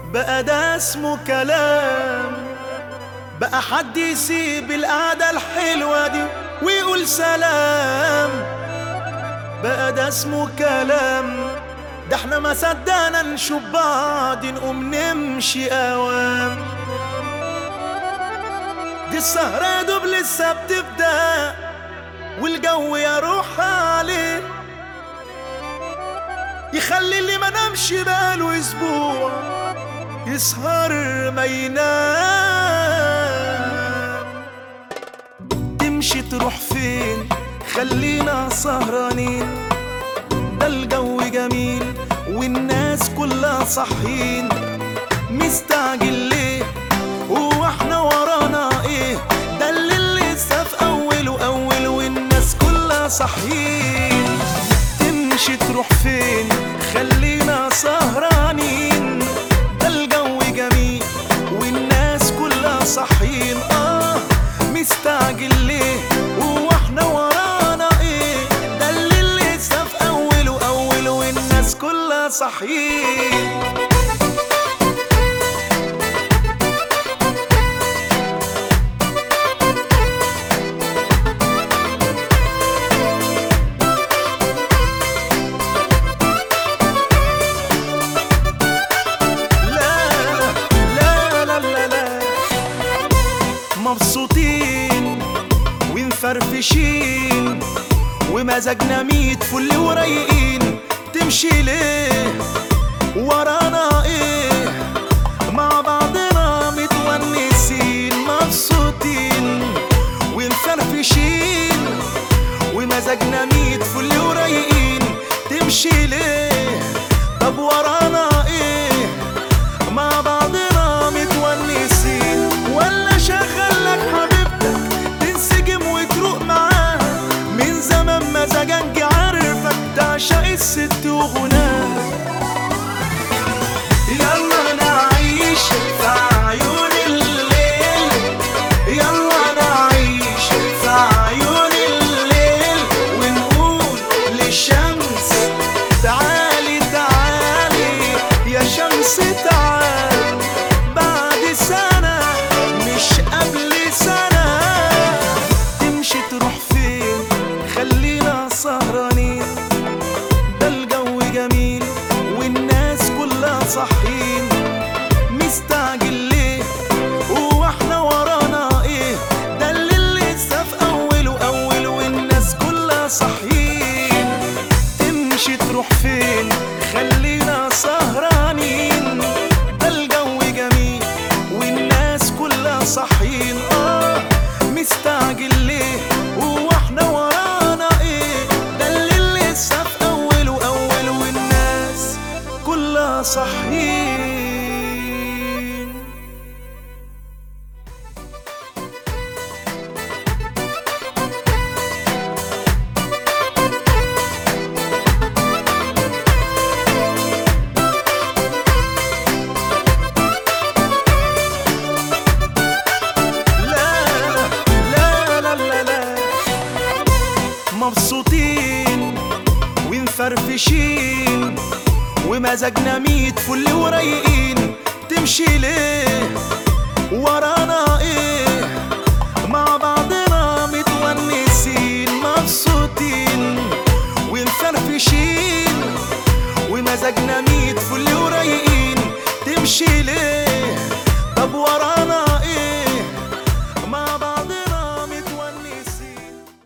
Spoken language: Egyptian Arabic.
بقى ده اسمه كلام بقى حد يسيب القعدة الحلوة دي ويقول سلام بقى ده اسمه كلام ده احنا ما صدقنا نشوف بعض نقوم نمشي اوام دي السهرة يا دوب لسه بتبدأ والجو يروح عليه يخلي اللي ما نامش بقاله اسبوع يسهر ما ينام تمشي تروح فين خلينا سهرانين ده الجو جميل والناس كلها صاحيين مستعجل ليه هو احنا ورانا ايه ده اللي لسه في اوله اول والناس كلها صاحيين تمشي تروح فين خلينا سهرانين ده الجو جميل والناس كلها صاحيين اه مستعجل ليه هو احنا ورانا ايه ده اللي لسه في اوله اول والناس كلها صاحيين لا لا لا لا لا مبسوطين ومفرفشين ومزاجنا ميت فل ورايقين تمشي ليه ورانا ايه مع بعضنا متونسين مبسوطين ومفرفشين ومزاجنا ميت فل ورايقين تمشي ليه طب ورانا ايه مع بعضنا متونسين ولا شغل لك حبيبتك تنسجم وتروق معاها من زمان مزاجنج عارفك تعشق الست وغناها يلا نعيش في عيون الليل يلا نعيش في عيون الليل ونقول للشمس تعالي تعالي يا شمس تعالي بعد سنة مش قبل سنة تمشي تروح فين خلينا سهرانين ده الجو جميل والناس كلها صاحيين مستعجل ليه هو احنا ورانا ايه ده اللي لسه في اوله اول والناس كلها صاحيين تمشي تروح فين خلينا سهرانين ده الجو جميل والناس كلها صاحيين اه مستعجل ليه هو احنا ورانا ايه ده اللي لسه في اوله اول والناس كلها صاحيين لا لا لا لا لا مبسوطين ومفرفشين ومزاجنا ميت فل ورايقين تمشي ليه ورانا ايه مع بعضنا متونسين مبسوطين ومفرفشين ومزاجنا ميت فل ورايقين تمشي ليه طب ورانا